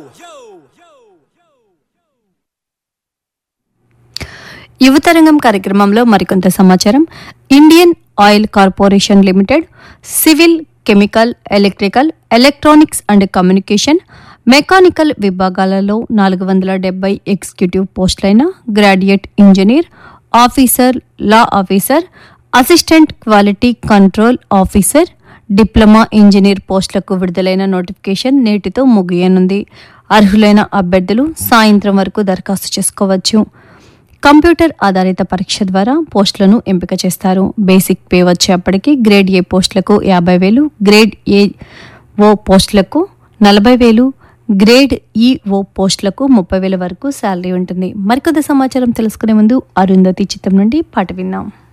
యువతరంగం కార్యక్రమంలో మరికొంత సమాచారం Indian oil corporation limited civil chemical electrical electronics and communication mechanical విభాగాలలో నాలుగు వందల డెబ్బై ఎగ్జిక్యూటివ్ పోస్టులైన graduate engineer officer law officer assistant quality control officer diploma engineer పోస్టులకు విడుదలైన నోటిఫికేషన్ నేటితో ముగియనుంది అర్హులైన అభ్యర్థులు సాయంత్రం వరకు దరఖాస్తు చేసుకోవచ్చు కంప్యూటర్ ఆధారిత పరీక్ష ద్వారా పోస్టులను ఎంపిక చేస్తారు బేసిక్ పే వచ్చేప్పటికి గ్రేడ్ ఏ పోస్టులకు యాభై వేలు గ్రేడ్ ఏ ఓ పోస్టులకు నలభై వేలు గ్రేడ్ ఈ ఓ పోస్టులకు ముప్పై వేల వరకు శాలరీ ఉంటుంది మరికొంత సమాచారం తెలుసుకునే ముందు అరుంధతి చిత్రం నుండి పాట విన్నాం